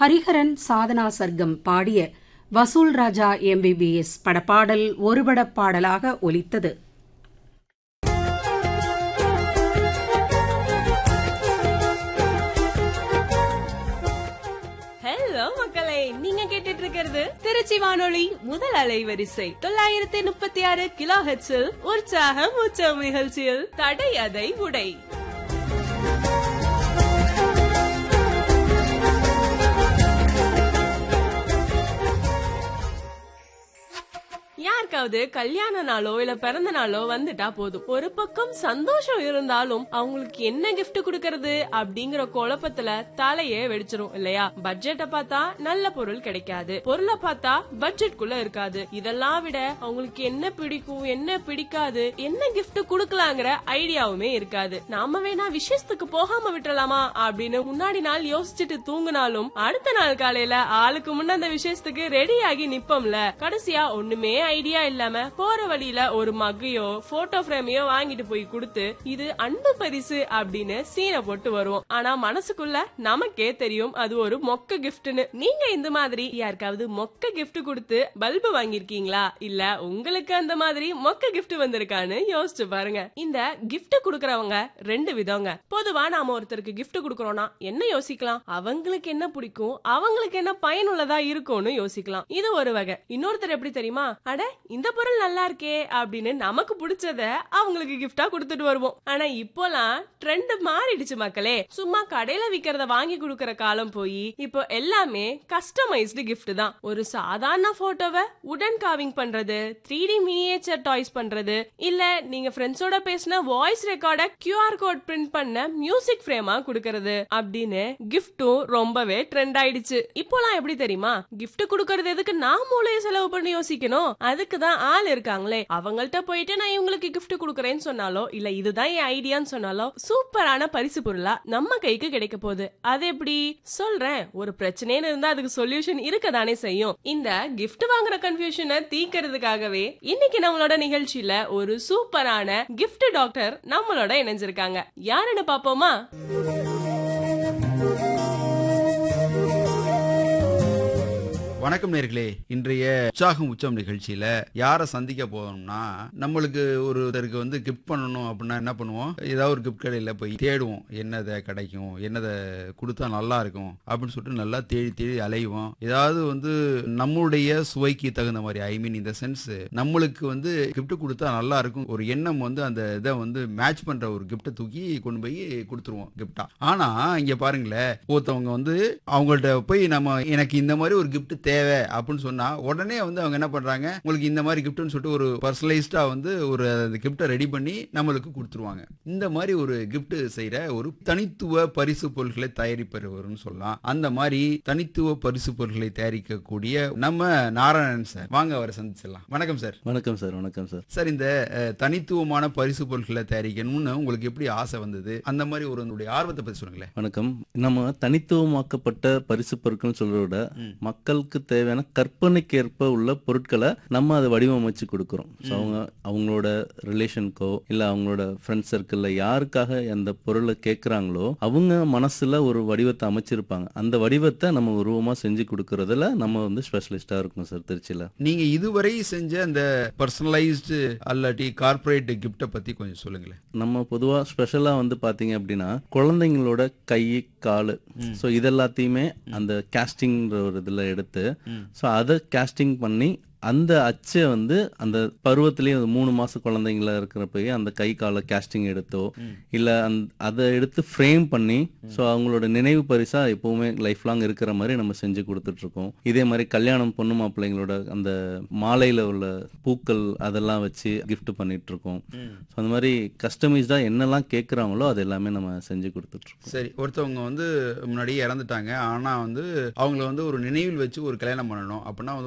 ஹரிஹரன் சாதனா சர்க்கம் பாடிய வசூல் ராஜா எம்பிபிஎஸ் படப்பாடல் ஒருபடப் பாடலாக ஒலித்தது ஹலோ மக்களே நீங்க கேட்டுட்டு இருக்கிறது திருச்சி வானொலி முதல் அலைவரிசை தொள்ளாயிரத்தி முப்பத்தி ஆறு கிலோ ஹெச்சில் உற்சாகம் உச்சம் நிகழ்ச்சியில் தடை அதை உடை யாருக்காவது கல்யாண நாளோ இல்ல பிறந்த நாளோ வந்துட்டா போதும் ஒரு பக்கம் சந்தோஷம் இருந்தாலும் அவங்களுக்கு என்ன gift கொடுக்கறது அப்படிங்கிற குழப்பத்துல தலையே வெடிச்சிரும் இல்லையா பட்ஜெட்டை பார்த்தா நல்ல பொருள் கிடைக்காது பொருளை பார்த்தா பட்ஜெட்குள்ள இருக்காது இதெல்லாம் விட அவங்களுக்கு என்ன பிடிக்கும் என்ன பிடிக்காது என்ன gift கொடுக்கலாங்கிற ஐடியாவுமே இருக்காது நாம வேணா விசேஷத்துக்கு போகாம விட்டுறலாமா அப்படின்னு முன்னாடி நாள் யோசிச்சுட்டு தூங்குனாலும் அடுத்த நாள் காலையில ஆளுக்கு முன்ன அந்த விசேஷத்துக்கு ரெடி ஆகி நிப்போம்ல கடைசியா ஒண்ணுமே ஐடியா இல்லாம போற வழியில ஒரு மகையோ போட்டோ ஃப்ரேமையோ வாங்கிட்டு போய் கொடுத்து இது அன்பு பரிசு அப்படின்னு சீனை போட்டு வருவோம் ஆனா மனசுக்குள்ள நமக்கே தெரியும் அது ஒரு மொக்க கிஃப்ட்னு நீங்க இந்த மாதிரி யாருக்காவது மொக்க gift கொடுத்து பல்பு வாங்கிருக்கீங்களா இல்ல உங்களுக்கு அந்த மாதிரி மொக்க gift வந்திருக்கான்னு யோசிச்சு பாருங்க இந்த gift குடுக்கறவங்க ரெண்டு விதங்க பொதுவா நாம ஒருத்தருக்கு gift குடுக்கறோம்னா என்ன யோசிக்கலாம் அவங்களுக்கு என்ன பிடிக்கும் அவங்களுக்கு என்ன பயனுள்ளதா இருக்கும்னு யோசிக்கலாம் இது ஒரு வகை இன்னொருத்தர் எப்படி தெரியுமா அட இந்த பொருள் நல்லா இருக்கே அப்படின்னு நமக்கு பிடிச்சத அவங்களுக்கு கிஃப்டா கொடுத்துட்டு வருவோம் ஆனா இப்போலாம் ட்ரெண்ட் மாறிடுச்சு மக்களே சும்மா கடையில விக்கிறத வாங்கி கொடுக்கற காலம் போய் இப்போ எல்லாமே கஸ்டமைஸ்டு gift தான் ஒரு சாதாரண போட்டோவை உடன் காவிங் பண்றது த்ரீ டி மினியேச்சர் டாய்ஸ் பண்றது இல்ல நீங்க ஃப்ரெண்ட்ஸோட பேசின voice record QR code print பண்ண மியூசிக் ஃப்ரேமா கொடுக்கறது அப்படின்னு கிஃப்டும் ரொம்பவே ட்ரெண்ட் ஆயிடுச்சு இப்போலாம் எப்படி தெரியுமா gift கொடுக்கறது எதுக்கு நான் மூளைய செலவு பண்ணி யோசிக்கணும் அதுக்கு தான் ஆள் இருக்காங்களே அவங்கள்ட்ட போயிட்டு நான் இவங்களுக்கு gift கொடுக்கறேன்னு சொன்னாலோ இல்ல இதுதான் என் ஐடியான்னு சொன்னாலோ சூப்பரான பரிசு பொருளா நம்ம கைக்கு கிடைக்க போகுது அது எப்படி சொல்றேன் ஒரு பிரச்சனைன்னு இருந்தா அதுக்கு சொல்யூஷன் இருக்க தானே செய்யும் இந்த gift வாங்குற கன்ஃபியூஷனை தீக்கிறதுக்காகவே இன்னைக்கு நம்மளோட நிகழ்ச்சியில ஒரு சூப்பரான gift டாக்டர் நம்மளோட இணைஞ்சிருக்காங்க யாருன்னு பாப்போமா வணக்கம் நேர்களே இன்றைய உற்சாகம் உச்சம் நிகழ்ச்சியில யாரை சந்திக்க போறோம்னா நம்மளுக்கு ஒருத்தருக்கு வந்து கிஃப்ட் பண்ணணும் அப்படின்னா என்ன பண்ணுவோம் ஏதாவது ஒரு கிஃப்ட் கடையில போய் தேடுவோம் என்னதை கிடைக்கும் என்னதை கொடுத்தா நல்லா இருக்கும் அப்படின்னு சொல்லிட்டு நல்லா தேடி தேடி அலைவோம் ஏதாவது வந்து நம்மளுடைய சுவைக்கு தகுந்த மாதிரி ஐ மீன் இந்த சென்ஸ் நம்மளுக்கு வந்து கிஃப்ட் கொடுத்தா நல்லா இருக்கும் ஒரு எண்ணம் வந்து அந்த இதை வந்து மேட்ச் பண்ற ஒரு கிஃப்ட்டை தூக்கி கொண்டு போய் கொடுத்துருவோம் கிஃப்டா ஆனா இங்க பாருங்களேன் ஒருத்தவங்க வந்து அவங்கள்ட்ட போய் நம்ம எனக்கு இந்த மாதிரி ஒரு கிஃப்ட் தேவை அப்படின்னு சொன்னா உடனே வந்து அவங்க என்ன பண்றாங்க உங்களுக்கு இந்த மாதிரி கிஃப்ட்னு சொல்லிட்டு ஒரு பர்சனலைஸ்டா வந்து ஒரு அந்த கிஃப்ட்டை ரெடி பண்ணி நம்மளுக்கு கொடுத்துருவாங்க இந்த மாதிரி ஒரு கிஃப்ட் செய்யற ஒரு தனித்துவ பரிசு பொருட்களை தயாரிப்பவர்னு சொல்லலாம் அந்த மாதிரி தனித்துவ பரிசு பொருட்களை தயாரிக்கக்கூடிய நம்ம நாராயணன் சார் வாங்க அவரை சந்திச்சிடலாம் வணக்கம் சார் வணக்கம் சார் வணக்கம் சார் சார் இந்த அஹ், தனித்துவமான பரிசு பொருட்களை தயாரிக்கணும்னு உங்களுக்கு எப்படி ஆசை வந்தது அந்த மாதிரி ஒரு உங்களுடைய ஆர்வத்தை பத்தி சொல்லுங்களேன் வணக்கம் நம்ம தனித்துவமாக்கப்பட்ட பரிசு பொருட்கள் சொல்றத விட மக்களுக்கு தேவையான கற்பனைக்கேற்ப உள்ள பொருட்களை நம்ம அதை வடிவமைச்சு கொடுக்குறோம் ஸோ அவங்க அவங்களோட ரிலேஷனுக்கோ இல்லை அவங்களோட ஃப்ரெண்ட் சர்க்கிளில் யாருக்காக அந்த பொருளை கேட்குறாங்களோ அவங்க மனசுல ஒரு வடிவத்தை அமைச்சிருப்பாங்க அந்த வடிவத்தை நம்ம உருவமாக செஞ்சு கொடுக்கறதுல நம்ம வந்து ஸ்பெஷலிஸ்டாக இருக்கோம் சார் திருச்சியில் நீங்க இதுவரை செஞ்ச அந்த பர்சனலைஸ்டு அல்லாட்டி கார்ப்பரேட் கிஃப்ட்டை பத்தி கொஞ்சம் சொல்லுங்களேன் நம்ம பொதுவாக ஸ்பெஷலாக வந்து பார்த்தீங்க அப்படின்னா குழந்தைங்களோட கை கால் ஸோ இதெல்லாத்தையுமே அந்த கேஸ்டிங்ன்ற ஒரு இதில் எடுத்து ஸோ அதை கேஸ்டிங் பண்ணி அந்த அச்சை வந்து அந்த பருவத்திலேயே அந்த மூணு மாச குழந்தைங்கள இருக்கிறப்பயே அந்த கை காலை கேஸ்டிங் எடுத்தோ இல்ல அந்த அதை எடுத்து ஃப்ரேம் பண்ணி ஸோ அவங்களோட நினைவு பரிசா எப்பவுமே லைஃப் லாங் இருக்கிற மாதிரி நம்ம செஞ்சு கொடுத்துட்டு இருக்கோம் இதே மாதிரி கல்யாணம் பொண்ணு மாப்பிள்ளைங்களோட அந்த மாலையில உள்ள பூக்கள் அதெல்லாம் வச்சு gift பண்ணிட்டு இருக்கோம் ஸோ அந்த மாதிரி கஸ்டமைஸ்டா என்னெல்லாம் கேட்குறாங்களோ அது எல்லாமே நம்ம செஞ்சு கொடுத்துட்டு இருக்கோம் சரி ஒருத்தவங்க வந்து முன்னாடியே இறந்துட்டாங்க ஆனா வந்து அவங்கள வந்து ஒரு நினைவில் வச்சு ஒரு கல்யாணம் பண்ணணும் அப்படின்னா வந்து